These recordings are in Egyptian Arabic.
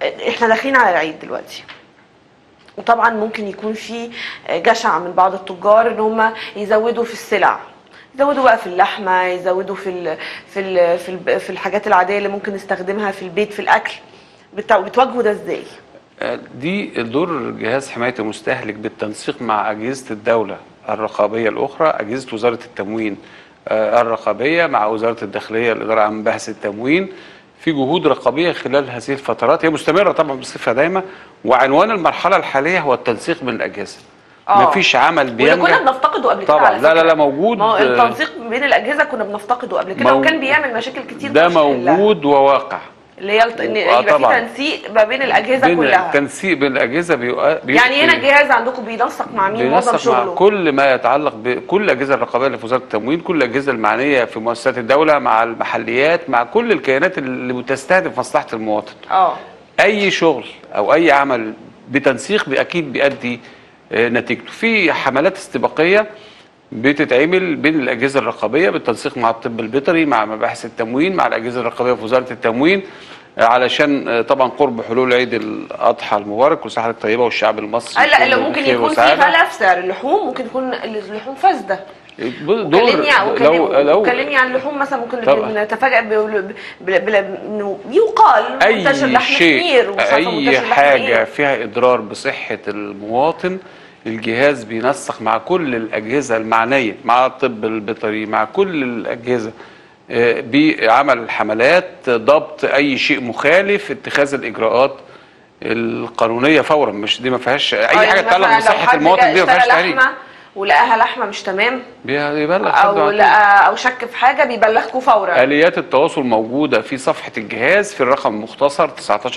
احنا داخلين على العيد دلوقتي وطبعا ممكن يكون في جشع من بعض التجار ان هم يزودوا في السلع يزودوا بقى في اللحمه يزودوا في ال في ال في, ال في الحاجات العاديه اللي ممكن نستخدمها في البيت في الاكل بت- بتواجهوا ده ازاي دي دور جهاز حماية المستهلك بالتنسيق مع أجهزة الدولة الرقابية الأخرى أجهزة وزارة التموين آه، الرقابية مع وزارة الداخلية الإدارة عن بحث التموين في جهود رقابية خلال هذه الفترات هي مستمرة طبعا بصفة دايمة وعنوان المرحلة الحالية هو التنسيق بين الأجهزة آه. مفيش عمل واللي كنا بينجح بنفتقده قبل كده طبعا على لا لا فكرة. لا موجود ما هو آه، التنسيق بين الاجهزه كنا بنفتقده قبل كده مو- وكان بيعمل مشاكل كتير ده مش حلها. موجود وواقع اللي هي الت- ان آه، يبقى في طبعاً. تنسيق ما بين الاجهزه بين كلها التنسيق بين الأجهزة بيؤ- بيؤدي يعني هنا الجهاز عندكم بينسق مع مين معظم بينسق مع شغله كل ما يتعلق بكل الاجهزه الرقابيه اللي في وزاره التموين، كل الاجهزه المعنيه في مؤسسات الدوله مع المحليات مع كل الكيانات اللي بتستهدف مصلحه المواطن. اه اي شغل او اي عمل بتنسيق اكيد بيؤدي آه، نتيجته. في حملات استباقيه بتتعمل بين الاجهزه الرقابيه بالتنسيق مع الطب البيطري مع مباحث التموين مع الاجهزه الرقابيه في وزاره التموين آه، علشان آه، طبعا قرب حلول عيد الاضحى المبارك وصحه طيبه والشعب المصري لا اللي كله ممكن بخير يكون في وسعادة. غلا في سعر اللحوم ممكن يكون اللحوم فاسده دور كلمني عن لو لو كلمني عن اللحوم مثلا ممكن طبعا. نتفاجئ ب- ب- ب- إنه يقال منتشر اي لحم شيء خمير ومش عارفة اي منتشر لحم حاجه إيه. فيها اضرار بصحه المواطن الجهاز بينسق مع كل الاجهزه المعنيه مع الطب البيطري مع كل الاجهزه آه، بعمل حملات ضبط اي شيء مخالف اتخاذ الاجراءات القانونيه فورا مش دي ما فيهاش اي آه، حاجه يعني تتعلق مثلاً لو بصحه حد المواطن دي ما اشترى فيهاش تهريج لحمه ولقاها لحمه مش تمام بيبلغ او برضه عن لقى او شك في حاجه بيبلغكم فورا آليات التواصل موجودة في صفحة الجهاز في الرقم المختصر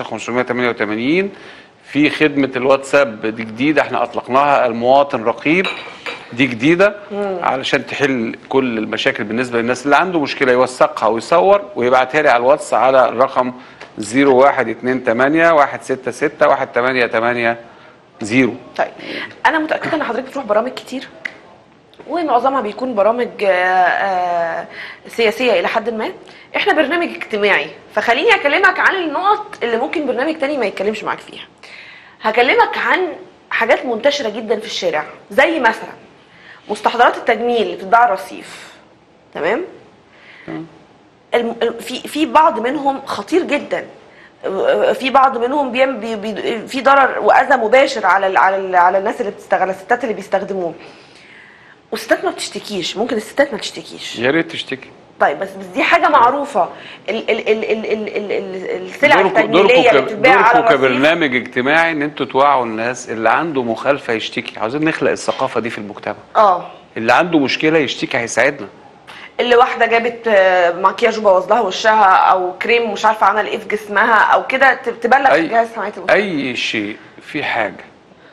19588 في خدمة الواتساب دي جديدة احنا أطلقناها المواطن رقيب دي جديدة علشان تحل كل المشاكل بالنسبة للناس اللي عنده مشكلة يوثقها ويصور ويبعتها لي على الواتس على الرقم 0128 166 1880 طيب انا متاكده ان حضرتك بتروح برامج كتير ومعظمها بيكون برامج آه، آه، سياسيه الى حد ما احنا برنامج اجتماعي فخليني اكلمك عن النقط اللي ممكن برنامج تاني ما يتكلمش معاك فيها هكلمك عن حاجات منتشره جدا في الشارع زي مثلا مستحضرات التجميل اللي بتتباع على الرصيف تمام الم- الم- في في بعض منهم خطير جدا في بعض منهم بيعمل بي بي في ضرر واذى مباشر على ال على ال على الناس اللي بتستغل على الستات اللي بيستخدموه والستات ما بتشتكيش ممكن الستات ما تشتكيش يا ريت تشتكي طيب بس بس دي حاجه معروفه ال ال ال ال ال ال ال السلع دوركم التجميليه اللي دوركم بتتباع على دوركم الرصيف كبرنامج اجتماعي ان انتوا توعوا الناس اللي عنده مخالفه يشتكي عاوزين نخلق الثقافه دي في المجتمع اه اللي عنده مشكله يشتكي هيساعدنا اللي واحده جابت آه، مكياج وبوظ لها وشها او كريم مش عارفه عمل ايه في جسمها او كده ت- تبلغ أي- في جهاز حمايه المجتمع اي شيء في حاجه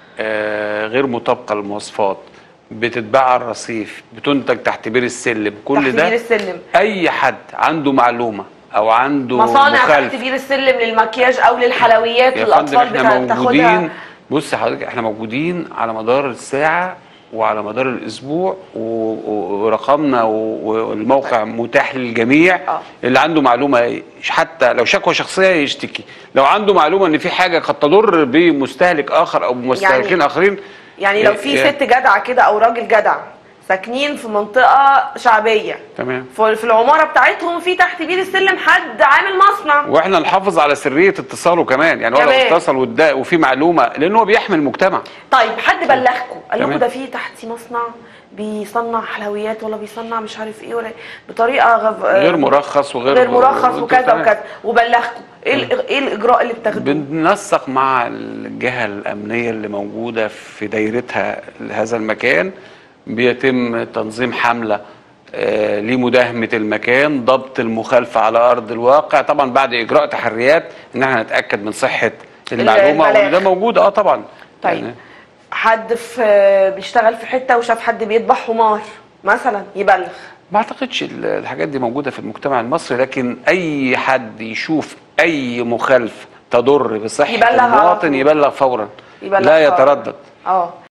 آه غير مطابقه للمواصفات بتتباع على الرصيف بتنتج تحت بير السلم كل تحت ده بير السلم اي حد عنده معلومه او عنده مصانع تحت مخالفه بير السلم للمكياج او للحلويات يا فندم الاطفال احنا بتا- موجودين بتاخدها بص حضرتك احنا موجودين على مدار الساعة وعلى مدار الاسبوع و- و- ورقمنا و- والموقع متاح للجميع آه. اللي عنده معلومة حتى لو شكوى شخصية يشتكي لو عنده معلومة ان في حاجة قد تضر بمستهلك اخر او بمستهلكين يعني- اخرين يعني لو إيه- في إيه. ست جدعه كده او راجل جدع ساكنين في منطقه شعبيه تمام ف- في العماره بتاعتهم في تحت بير السلم حد عامل مصنع واحنا نحافظ على سرية اتصاله كمان يعني هو لو كمان. اتصل وادى وفي معلومة لان هو بيحمي المجتمع طيب حد بلغكم قال لكم تمام. ده في تحتي مصنع بيصنع حلويات ولا بيصنع مش عارف ايه ولا بطريقه غف... غير مرخص وغير غير مرخص وانتوا وكذا تمام. وكذا وبلغكم ايه الإج- ايه الاجراء اللي بتاخدوه بننسق مع الجهة الأمنية اللي موجودة في دايرتها لهذا المكان بيتم تنظيم حملة آه، لمداهمة المكان ضبط المخالفة على أرض الواقع طبعا بعد إجراء تحريات إن احنا نتأكد من صحة المعلومة البلاغ. وإن ده موجود اه طبعا طيب يعني حد في بيشتغل في حته وشاف حد بيذبح حمار مثلا يبلغ ما اعتقدش ال- الحاجات دي موجودة في المجتمع المصري لكن أي حد يشوف أي مخالفة تضر بصحة يبلغ على المواطن طول. يبلغ فورا يبلغ لا فورا. يتردد اه